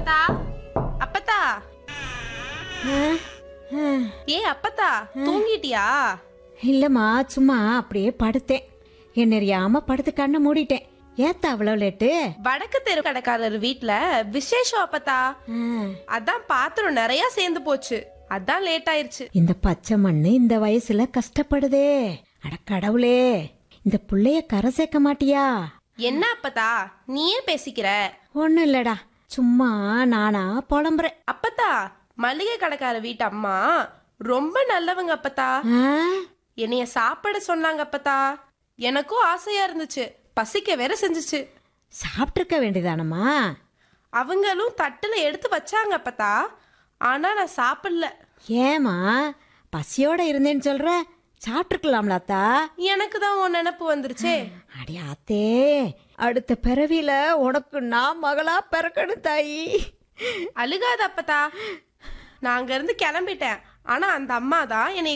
அப்பத்தா அப்பத்தா ஏ அப்பத்தா தூங்கிட்டியா இல்லம்மா சும்மா அப்படியே படுத்தேன் என்ன அறியாம படுத்து கண்ணை மூடிட்டேன் ஏத்த அவ்வளவு லேட்டு வடக்கு தெரு கடைக்காரர் வீட்ல விசேஷம் அப்பத்தா ஆ, அதான் பாத்திரம் நிறைய சேர்ந்து போச்சு அதான் லேட் ஆயிருச்சு இந்த பச்சை மண்ணு இந்த வயசுல கஷ்டப்படுதே அட கடவுளே இந்த புள்ளைய கரை சேர்க்க மாட்டியா என்ன அப்பத்தா நீயே பேசிக்கிற ஒண்ணும் இல்லடா சும்மா நானா புலம்புறேன் அப்பத்தா மளிகை கடைக்கார வீட்டு அம்மா ரொம்ப நல்லவங்க அப்பத்தா ஆ, என்னைய சாப்பிட சொன்னாங்க அப்பத்தா எனக்கும் ஆசையா இருந்துச்சு பசிக்க வேற செஞ்சுச்சு சாப்பிட்டிருக்க வேண்டியதானம்மா அவங்களும் தட்டுல எடுத்து வச்சாங்க அப்பத்தா ஆனா நான் சாப்பிடல ஏமா பசியோட இருந்தேன்னு சொல்ற சாப்பிட்டுருக்கலாம்லாத்தா எனக்கு தான் உன் நினப்பு வந்துருச்சே அடி ஆத்தே அடுத்த பிறவியில உனக்கு நான் மகளா பிறக்கணும் தாயி அழுகாத அப்பத்தா நான் அங்க இருந்து கிளம்பிட்டேன் ஆனா அந்த அம்மா தான் என்னை